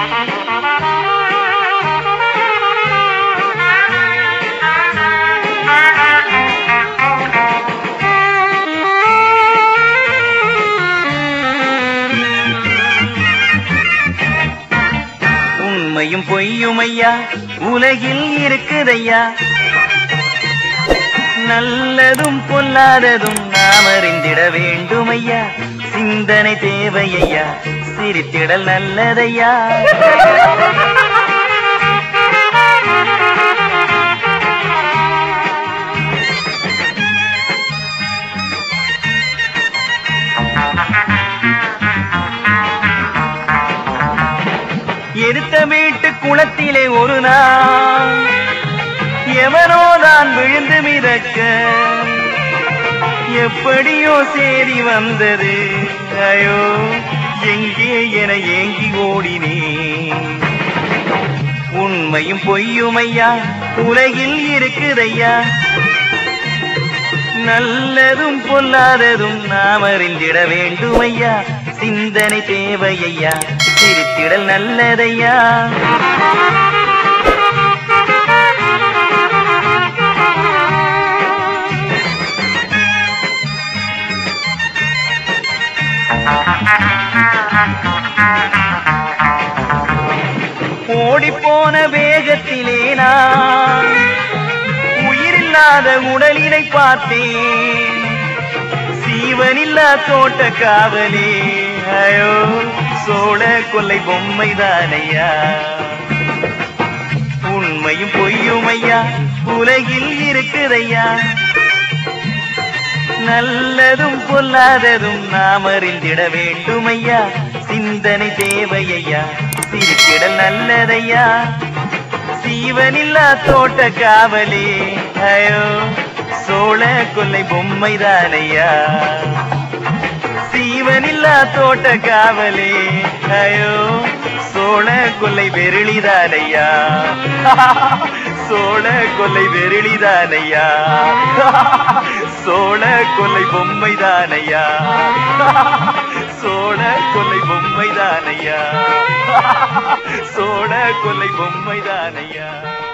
உண்மையும் பொய்யும் ஐயா உலகில் இருக்குதையா நல்லதும் பொல்லாததும் நாம் அறிந்திட வேண்டும் ஐயா சிந்தனை தேவையா சிரித்திடல் நல்லதையா எடுத்த வீட்டு குளத்திலே ஒரு நாள் எவனோதான் விழுந்து மிதக்க எப்படியோ சேரி வந்தது ஐயோ எங்கே என ஏங்கி ஓடினே உண்மையும் பொய்யும் ஐயா உலகில் இருக்குதையா நல்லதும் பொல்லாததும் நாம் அறிந்திட வேண்டும் ஐயா சிந்தனை தேவையா சிரித்திடல் நல்லதையா ஓடிப்போன வேகத்திலே நான் உயிரில்லாத உடலினை பார்த்தேன் சீவனில்லா தோட்ட காவலே ஐயோ சோழ கொல்லை பொம்மைதானையா உண்மையும் பொய்யும் ஐயா உலகில் இருக்குதையா நல்லதும் பொல்லாததும் நாம் அறிந்திட வேண்டும் ஐயா சிந்தனை தேவையா சிரித்திடல் நல்லதையா சீவனில்லா தோட்ட காவலே ஐயோ சோழ கொல்லை பொம்மைதானையா சீவனில்லா தோட்ட காவலே ஐயோ சோழ கொல்லை வெருளிதானையா சோழ கொல்லை வெருளிதானையா சோழ கொல்லை பொம்மைதானையா சோழ கொல்லை பொம்மைதானையா சோழ கொல்லை பொம்மைதானையா